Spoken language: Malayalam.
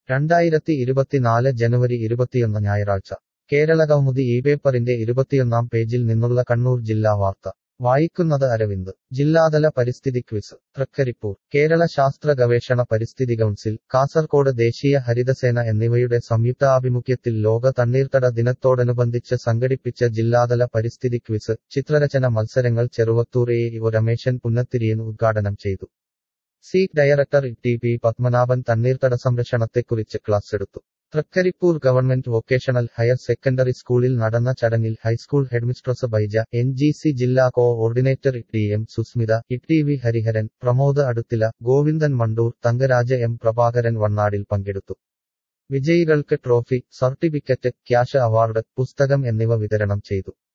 രണ്ടായിരത്തി ഇരുപത്തിനാല് ജനുവരി ഇരുപത്തിയൊന്ന് ഞായറാഴ്ച കേരളകൗമുദി ഈ പേപ്പറിന്റെ ഇരുപത്തിയൊന്നാം പേജിൽ നിന്നുള്ള കണ്ണൂർ ജില്ലാ വാർത്ത വായിക്കുന്നത് അരവിന്ദ് ജില്ലാതല പരിസ്ഥിതി ക്വിസ് തൃക്കരിപ്പൂർ കേരള ശാസ്ത്ര ഗവേഷണ പരിസ്ഥിതി കൗൺസിൽ കാസർകോട് ദേശീയ ഹരിതസേന എന്നിവയുടെ സംയുക്താഭിമുഖ്യത്തിൽ ലോക തണ്ണീർത്തട ദിനത്തോടനുബന്ധിച്ച് സംഘടിപ്പിച്ച ജില്ലാതല പരിസ്ഥിതി ക്വിസ് ചിത്രരചന മത്സരങ്ങൾ ചെറുവത്തൂർ എ ഇവ രമേശൻ പുന്നത്തിരിയൻ ഉദ്ഘാടനം ചെയ്തു സീറ്റ് ഡയറക്ടർ ടി പി പത്മനാഭൻ തണ്ണീർത്തട സംരക്ഷണത്തെക്കുറിച്ച് ക്ലാസ് എടുത്തു Thrikaripur government vocational higher secondary സ്കൂളിൽ നടന്ന ചടങ്ങിൽ high school headmistress Baija N G C ജില്ലാ coordinator T M Susmitha T V Hariharan Pramod Aduthila Govindan Mandur Thangaraja M Prabhakaran Vannadil പങ്കെടുത്തു വിജയികൾക്ക് ട്രോഫി സർട്ടിഫിക്കറ്റ് ക്യാഷ് അവാർഡ് പുസ്തകം എന്നിവ വിതരണം ചെയ്തു